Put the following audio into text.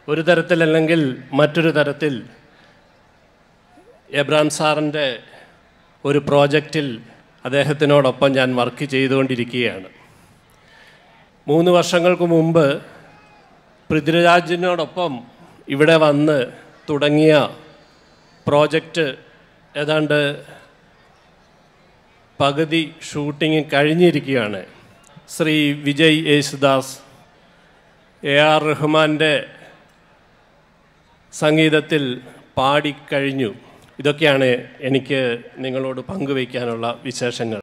ഒരു തരത്തിലല്ലെങ്കിൽ മറ്റൊരു തരത്തിൽ എബ്രാം സാറിൻ്റെ ഒരു പ്രോജക്റ്റിൽ അദ്ദേഹത്തിനോടൊപ്പം ഞാൻ വർക്ക് ചെയ്തുകൊണ്ടിരിക്കുകയാണ് മൂന്ന് വർഷങ്ങൾക്ക് മുമ്പ് പൃഥ്വിരാജിനോടൊപ്പം ഇവിടെ വന്ന് തുടങ്ങിയ പ്രോജക്റ്റ് ഏതാണ്ട് പകുതി ഷൂട്ടിങ് കഴിഞ്ഞിരിക്കുകയാണ് ശ്രീ വിജയ് യേശുദാസ് എ ആർ റഹ്മാൻ്റെ സംഗീതത്തിൽ പാടിക്കഴിഞ്ഞു ഇതൊക്കെയാണ് എനിക്ക് നിങ്ങളോട് പങ്കുവയ്ക്കാനുള്ള വിശേഷങ്ങൾ